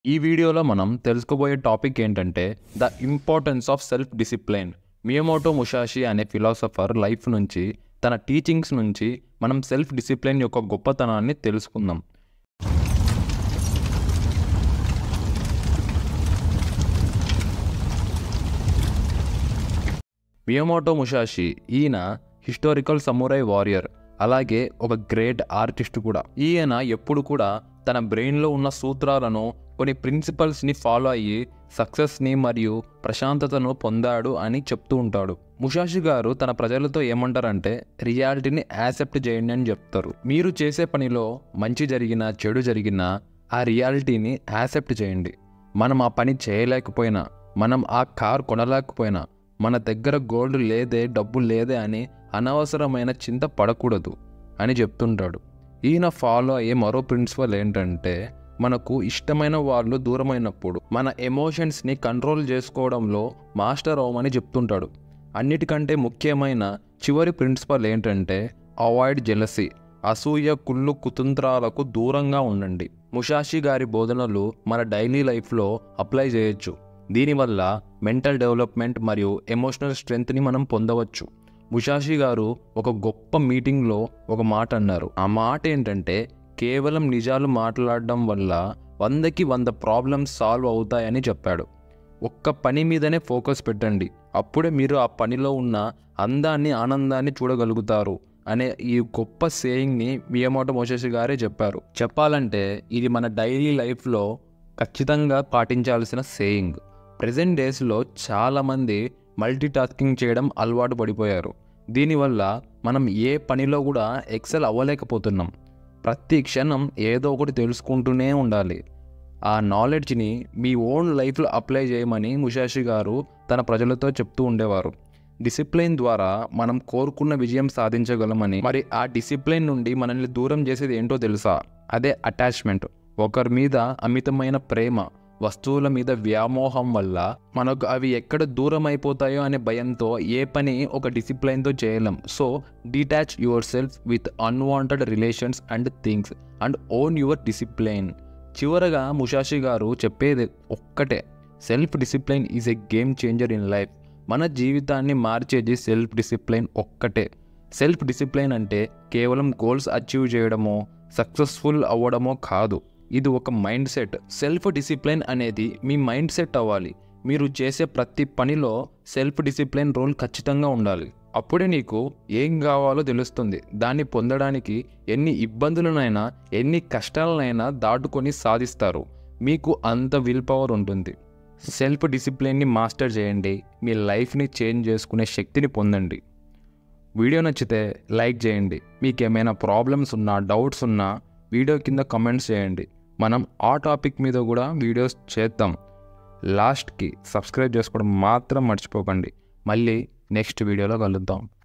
ఈ వీడియోలో మనం తెలుసుకోబోయే టాపిక్ ఏంటంటే the importance of self discipline Miyamoto Musashi అనే ఫిలాసఫర్ లైఫ్ నుంచి తన టీచింగ్స్ నుంచి మనం సెల్ఫ్ డిసిప్లైన్ యొక్క గొప్పతనాన్ని తెలుసుకుందాం మియమోటో ముషాషి ఈయన హిస్టారికల్ సమురై వారియర్ అలాగే ఒక గ్రేట్ ఆర్టిస్ట్ కూడా ఈయన ఎప్పుడు కూడా తన బ్రెయిన్లో ఉన్న సూత్రాలను కొన్ని ప్రిన్సిపల్స్ని ఫాలో అయ్యి సక్సెస్ని మరియు ప్రశాంతతను పొందాడు అని చెప్తూ ఉంటాడు ముషాషి గారు తన ప్రజలతో ఏమంటారంటే రియాలిటీని యాక్సెప్ట్ చేయండి అని చెప్తారు మీరు చేసే పనిలో మంచి జరిగినా చెడు జరిగినా ఆ రియాలిటీని యాక్సెప్ట్ చేయండి మనం ఆ పని చేయలేకపోయినా మనం ఆ కార్ కొనలేకపోయినా మన దగ్గర గోల్డ్ లేదే డబ్బు లేదే అని అనవసరమైన చింత పడకూడదు అని చెప్తుంటాడు ఈయన ఫాలో అయ్యే మరో ప్రిన్సిపల్ ఏంటంటే మనకు ఇష్టమైన వాళ్ళు దూరమైనప్పుడు మన ఎమోషన్స్ని కంట్రోల్ చేసుకోవడంలో మాస్టర్ అవ్వమని చెప్తుంటాడు అన్నిటికంటే ముఖ్యమైన చివరి ప్రిన్సిపల్ ఏంటంటే అవాయిడ్ జెలసీ అసూయ కుళ్ళు కుతంత్రాలకు దూరంగా ఉండండి ముషాషి గారి బోధనలు మన డైలీ లైఫ్లో అప్లై చేయొచ్చు దీనివల్ల మెంటల్ డెవలప్మెంట్ మరియు ఎమోషనల్ స్ట్రెంగ్త్ని మనం పొందవచ్చు ముషాషి గారు ఒక గొప్ప మీటింగ్లో ఒక మాట అన్నారు ఆ మాట ఏంటంటే కేవలం నిజాలు మాట్లాడడం వల్ల వందకి వంద ప్రాబ్లమ్స్ సాల్వ్ అవుతాయని చెప్పాడు ఒక్క పని మీదనే ఫోకస్ పెట్టండి అప్పుడే మీరు ఆ పనిలో ఉన్న అందాన్ని ఆనందాన్ని చూడగలుగుతారు అనే ఈ గొప్ప సేయింగ్ని మియమోటో మోషేషి గారే చెప్పారు చెప్పాలంటే ఇది మన డైలీ లైఫ్లో ఖచ్చితంగా పాటించాల్సిన సేయింగ్ ప్రజెంట్ డేస్లో చాలామంది మల్టీ టాస్కింగ్ చేయడం అలవాటు పడిపోయారు దీనివల్ల మనం ఏ పనిలో కూడా ఎక్సెల్ అవ్వలేకపోతున్నాం ప్రతి క్షణం ఏదో ఒకటి తెలుసుకుంటూనే ఉండాలి ఆ నాలెడ్జ్ని మీ ఓన్ లైఫ్లో అప్లై చేయమని ముషాషి గారు తన ప్రజలతో చెప్తూ ఉండేవారు డిసిప్లైన్ ద్వారా మనం కోరుకున్న విజయం సాధించగలమని మరి ఆ డిసిప్లైన్ నుండి మనల్ని దూరం చేసేది ఏంటో తెలుసా అదే అటాచ్మెంట్ ఒకరి మీద అమితమైన ప్రేమ వస్తువుల మీద వ్యామోహం వల్ల మనకు అవి ఎక్కడ దూరం అయిపోతాయో అనే భయంతో ఏ పని ఒక డిసిప్లైన్తో చేయలేం so detach yourself with unwanted relations and things and own your discipline చివరగా ముషాషి గారు చెప్పేది ఒక్కటే self discipline is a game changer in life మన జీవితాన్ని మార్చేది సెల్ఫ్ డిసిప్లైన్ ఒక్కటే సెల్ఫ్ డిసిప్లైన్ అంటే కేవలం గోల్స్ అచీవ్ చేయడమో సక్సెస్ఫుల్ అవ్వడమో కాదు ఇది ఒక మైండ్ సెట్ సెల్ఫ్ డిసిప్లైన్ అనేది మీ మైండ్ సెట్ అవ్వాలి మీరు చేసే ప్రతి పనిలో సెల్ఫ్ డిసిప్లైన్ రోల్ ఖచ్చితంగా ఉండాలి అప్పుడే నీకు ఏం కావాలో తెలుస్తుంది దాన్ని పొందడానికి ఎన్ని ఇబ్బందులనైనా ఎన్ని కష్టాలనైనా దాటుకొని సాధిస్తారు మీకు అంత విల్ పవర్ ఉంటుంది సెల్ఫ్ డిసిప్లిన్ని మాస్టర్ చేయండి మీ లైఫ్ని చేంజ్ చేసుకునే శక్తిని పొందండి వీడియో నచ్చితే లైక్ చేయండి మీకు ఏమైనా ప్రాబ్లమ్స్ ఉన్నా డౌట్స్ ఉన్నా వీడియో కింద కమెంట్స్ చేయండి మనం ఆ టాపిక్ మీద కూడా వీడియోస్ చేద్దాం లాస్ట్కి సబ్స్క్రైబ్ చేసుకోవడం మాత్రం మర్చిపోకండి మళ్ళీ నెక్స్ట్ వీడియోలో కలుద్దాం